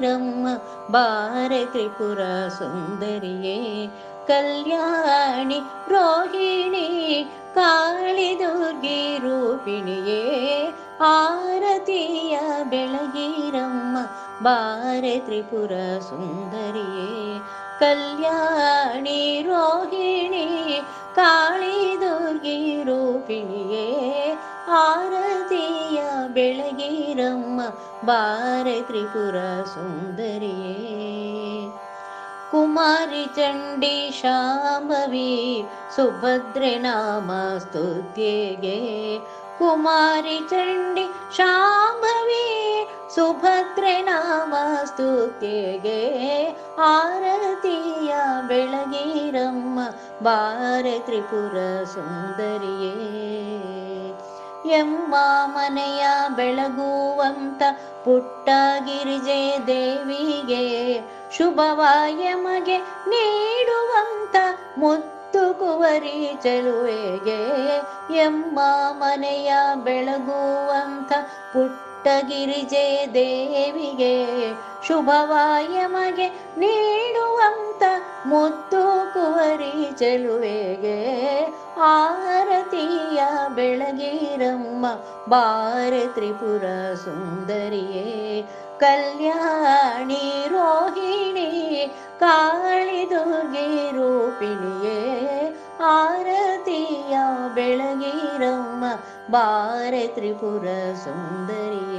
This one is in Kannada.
ಬೆಳಗಿರಮ್ಮ ಬಾರೆ ತ್ರಿಪುರ ಸುಂದರಿಯೇ ಕಲ್ಯಾಣಿ ರೋಹಿಣಿ ಕಾಳಿ ದುರ್ಗಿ ರೂಪಿಣಿಯೇ ಆರತಿಯ ಬೆಳಗಿರಮ್ಮ ಬಾರೆ ತ್ರಿಪುರ ಸುಂದರಿಯೇ ಕಲ್ಯಾಣಿ ರೋಹಿಣಿ ಕಾಳಿ ದುರ್ಗಿ ರೂಪಿಣಿಯೇ ಆರತಿಯ ಬೆಳಗಿರಮ್ಮ ಬಾರೆ ತ್ರಿಪುರ ಸುಂದರಿಯೇ ಕುಮಾರಿ ಚಂಡಿ ಶಾಂಭವಿ ಸುಭದ್ರೆ ನಾಮ ಸ್ತುತ್ಯೆಗೆ ಕುಮಾರಿ ಚಂಡಿ ಶಾಂಭವಿ ಸುಭದ್ರೆ ನಾಮ ಸ್ತುತ್ಯೆಗೆ ಆರತಿಯ ಬೆಳಗಿರಮ್ಮ ಬಾರೆ ತ್ರಿಪುರ ಸುಂದರಿಯೇ ಎಮ್ಮ ಮನೆಯ ಬೆಳಗುವಂತ ಪುಟ್ಟ ಗಿರಿಜೆ ದೇವಿಗೆ ಶುಭವಾಯಮಗೆ ನೀಡುವಂತ ಮುತ್ತು ಕುವರಿ ಚೆಲುವೆಗೆ ಎಮ್ಮ ಮನೆಯ ಬೆಳಗುವಂತ ಪುಟ್ಟ ಗಿರಿಜೆ ದೇವಿಗೆ ಶುಭವಾಯಮಗೆ ನೀಡುವಂತ ಮುತ್ತು ಕುವರಿ ಚೆಲುವೆಗೆ ಆರತಿಯ ಬೆಳಗಿರಮ್ಮ ಬಾರೆ ತ್ರಿಪುರ ಸುಂದರಿಯೇ ಕಲ್ಯಾಣಿ ರೋಹಿಣಿ ಕಾಳಿ ದುರ್ಗೆ ರೂಪಿಣಿಯೇ ಆರತಿಯ ಬೆಳಗಿರಮ್ಮ ಬಾರೆ ತ್ರಿಪುರ ಸುಂದರಿಯೇ